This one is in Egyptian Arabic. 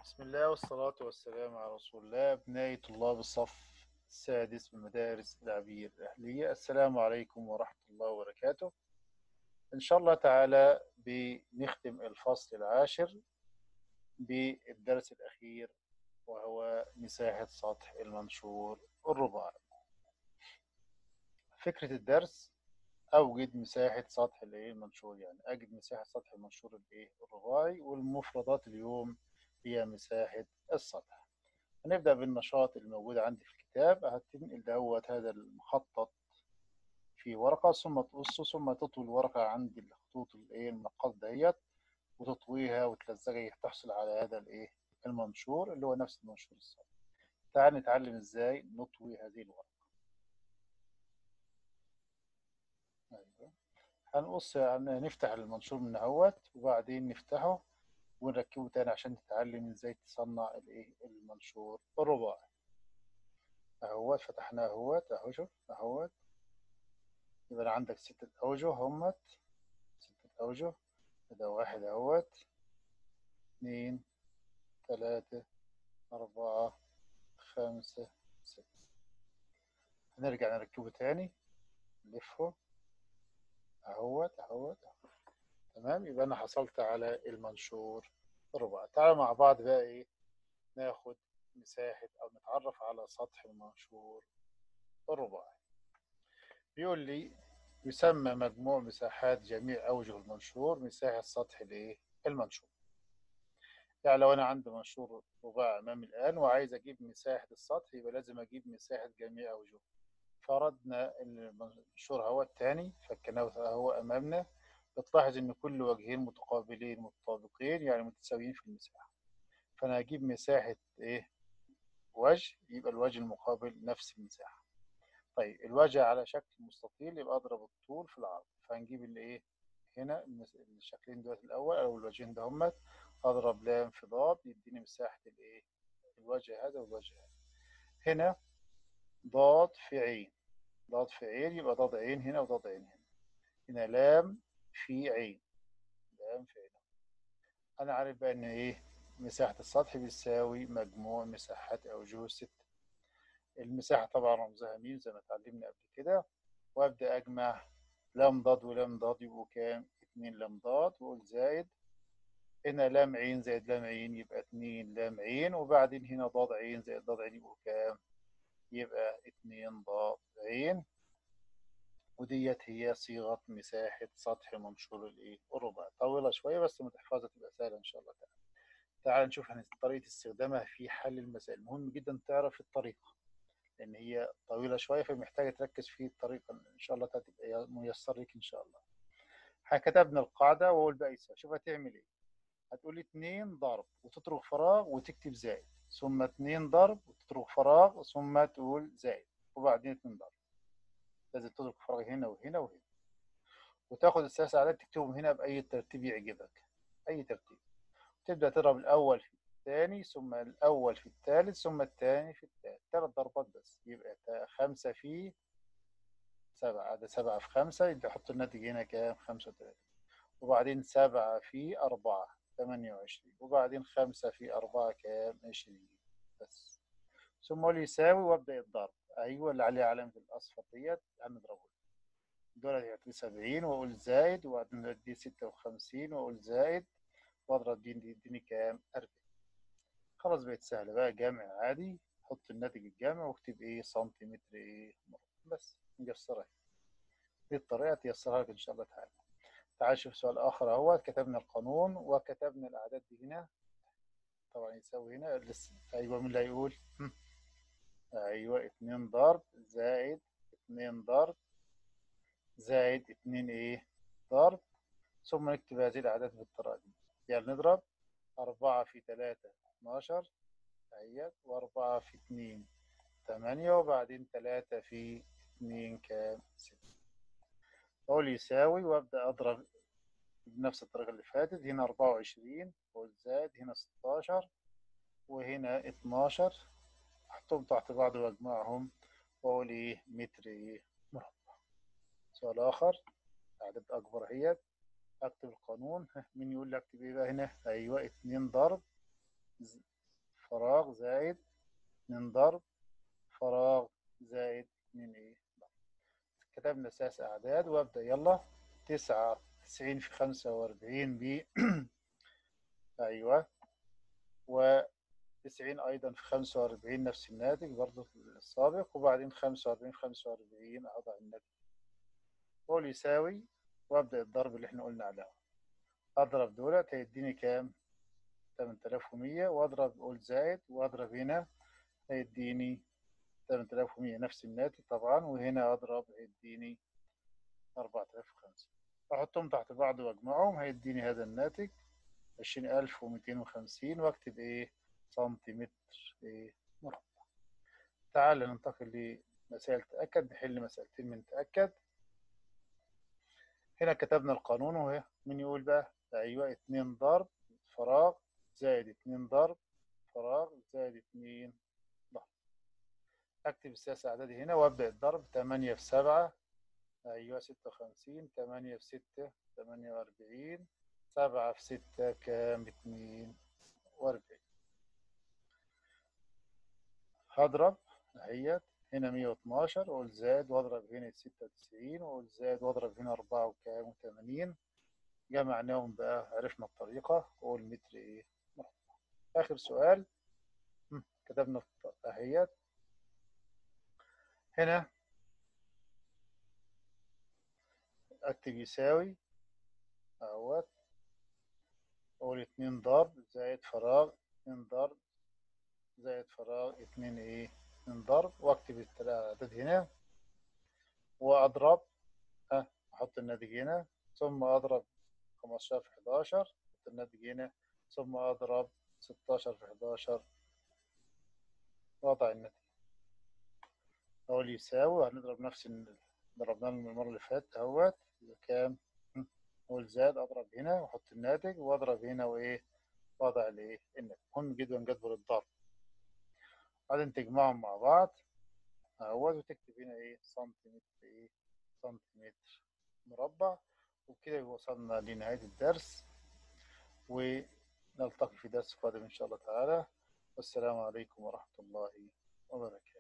بسم الله والصلاة والسلام على رسول الله أبنائي طلاب الصف السادس من مدارس العبير الأهلية السلام عليكم ورحمة الله وبركاته إن شاء الله تعالى بنختم الفصل العاشر بالدرس الأخير وهو مساحة سطح المنشور الرباعي فكرة الدرس أوجد مساحة سطح الإيه المنشور يعني أجد مساحة سطح المنشور الإيه الرباعي والمفردات اليوم هي مساحة السطح هنبدأ بالنشاط الموجود عندي في الكتاب هتنقل دوت هذا المخطط في ورقة ثم تقصه ثم تطوي الورقة عند الخطوط الايه المنقط ديت وتطويها وتلزقها تحصل على هذا الايه المنشور اللي هو نفس المنشور السطح تعال نتعلم ازاي نطوي هذه الورقة ايوه هنقص هنفتح المنشور من اهوت وبعدين نفتحه ونركبه تاني عشان تتعلم ازاي تصنع الايه المنشور الرباعي اهوت فتحناه اهوت اهو شوف اهوت يبقى عندك ستة اوجه همت ستة اوجه ده واحد اهوت اتنين تلاتة أربعة خمسة ستة هنرجع نركبه تاني نلفه اهوت اهوت تمام يبقى انا حصلت على المنشور الرباعي تعالى مع بعض بقى ايه ناخد مساحة او نتعرف على سطح المنشور الرباعي بيقول لي يسمى مجموع مساحات جميع اوجه المنشور مساحة سطح الايه المنشور يعني لو انا عندي منشور رباعي امامي الان وعايز اجيب مساحة السطح يبقى لازم اجيب مساحة جميع اوجهه فرضنا المنشور هو الثاني فكناه هو امامنا بتلاحظ ان كل وجهين متقابلين متطابقين يعني متساويين في المساحه فانا هجيب مساحه ايه وجه يبقى الوجه المقابل نفس المساحه طيب الوجه على شكل مستطيل يبقى اضرب الطول في العرض فهنجيب الايه هنا الشكلين دول الاول او الوجهين ده همت اضرب لام في ضاد يديني مساحه الايه الوجه هذا والوجه هذا هنا ضاد في عين ضاد في عين يبقى ضاد عين هنا وضاد عين هنا هنا لام في عين لام في عين انا عارف بقى ان ايه مساحة السطح بيساوي مجموع مساحات اوجه الستة المساحة طبعا رمزها ميم زي ما اتعلمنا قبل كده وابدا اجمع لام ضاد ولام ضاد يبقوا كام اتنين لام ضاد واقول زائد هنا لام عين زائد لام عين يبقى اتنين لام عين وبعدين هنا ضاد عين زائد ضاد عين يبقوا كام يبقى اتنين ضاد عين وديت هي صيغة مساحة سطح منشور الايه الرباعي طويلة شوية بس لما تحفظها تبقى سهلة ان شاء الله تعالى تعال نشوف طريقة استخدامها في حل المسائل مهم جدا تعرف الطريقة لان هي طويلة شوية فمحتاجة تركز في الطريقة ان شاء الله تبقى ميسر لك ان شاء الله كتبنا القاعدة واقول بقى يساوي شوف هتعمل ايه هتقول اتنين ضرب وتترك فراغ وتكتب زائد ثم اتنين ضرب وتترك فراغ ثم تقول زائد وبعدين اتنين ضرب لازم تترك فراغ هنا وهنا وهنا وتاخد الثلاث اعداد تكتبهم هنا باي ترتيب يعجبك اي ترتيب تبدا تضرب الاول في الثاني ثم الاول في الثالث ثم الثاني في الثالث ثلاث ضربات بس يبقى خمسة في سبعة ده سبعة في خمسة يبقى حط الناتج هنا كام خمسة وتلاتين وبعدين سبعة في أربعة ثمانية وعشرين وبعدين خمسة في أربعة كام عشرين بس ثم قول يساوي وابدأ الضرب ايوه اللي عليه علامه الاصفر ديت هنضربه دول هيعطي 70 واقول زائد وبعدين ادي 56 واقول زائد واضرب دي يديني كام 40 خلاص بقت سهله بقى جامع عادي حط الناتج الجامع واكتب ايه سنتيمتر ايه بس ميسرها دي الطريقه تيسرها لك ان شاء الله تعالى تعال شوف سؤال اخر اهو كتبنا القانون وكتبنا الاعداد دي هنا طبعا يساوي هنا لسه ايوه مين اللي هيقول ايوه اتنين ضرب زائد اتنين ضرب زائد اتنين ايه ضرب ثم نكتب هذه الاعداد بالطريقه دي يعني نضرب أربعة في تلاتة اتناشر اهيت وأربعة في اتنين تمانية وبعدين تلاتة في اتنين كام ستة أقول يساوي وأبدأ أضرب بنفس الطريقة اللي فاتت هنا أربعة وعشرين وأقول زائد هنا ستاشر وهنا اتناشر احطهم تحت بعض واجمعهم واقول ايه متر ايه مربع سؤال اخر اعداد اكبر اهيت اكتب القانون مين يقول لي اكتب ايه بقى هنا ايوه اتنين ضرب فراغ زائد اتنين ضرب فراغ زائد اتنين ايه ضرب كتبنا اساس اعداد وابدا يلا تسعة تسعين في خمسة واربعين ب ايوه و 90 أيضا في 45 نفس الناتج برضه السابق وبعدين 45 في 45 أضع الناتج قول يساوي وأبدأ الضرب اللي احنا قلنا عليه أضرب دولت هيديني كام 8100 وأضرب قول زائد وأضرب هنا هيديني 8100 نفس الناتج طبعا وهنا أضرب هيديني 4005 أحطهم تحت بعض وأجمعهم هيديني هذا الناتج 20250 وأكتب إيه سنتيمتر إيه مربع تعال ننتقل لمسائل تأكد نحل مسألتين من تأكد هنا كتبنا القانون وهي من يقول بقى أيوة اتنين ضرب فراغ زائد اتنين ضرب فراغ زائد اتنين ضرب أكتب السياسة أعدادي هنا وأبدأ الضرب تمانية في سبعة أيوة ستة وخمسين تمانية في ستة تمانية وأربعين سبعة في ستة كام اتنين وأربعين هضرب اهيت هنا 112 واقول زائد واضرب هنا 96 واقول زائد واضرب هنا 4 وكام و80 جمعناهم بقى عرفنا الطريقة واقول متر ايه مربع اخر سؤال كتبنا اهيت هنا اكتب يساوي اهوت اقول 2 ضرب زائد فراغ 2 ضرب زائد فراغ اتنين ايه اتنين ضرب واكتب العدد هنا واضرب ها احط الناتج هنا ثم اضرب خمستاشر في حداشر احط الناتج هنا ثم اضرب ستاشر في حداشر واضع الناتج اقول يساوي هنضرب نفس اللي ضربناه المرة اللي فاتت اهوت يبقى كام اقول زائد اضرب هنا واحط الناتج واضرب هنا وايه واضع الايه الناتج مهم جدا جدول الضرب بعدين تجمعهم مع بعض اهوت وتكتب هنا ايه سنتيمتر ايه سنتيمتر مربع وبكده وصلنا لنهاية الدرس ونلتقي في درس قادم إن شاء الله تعالى والسلام عليكم ورحمة الله وبركاته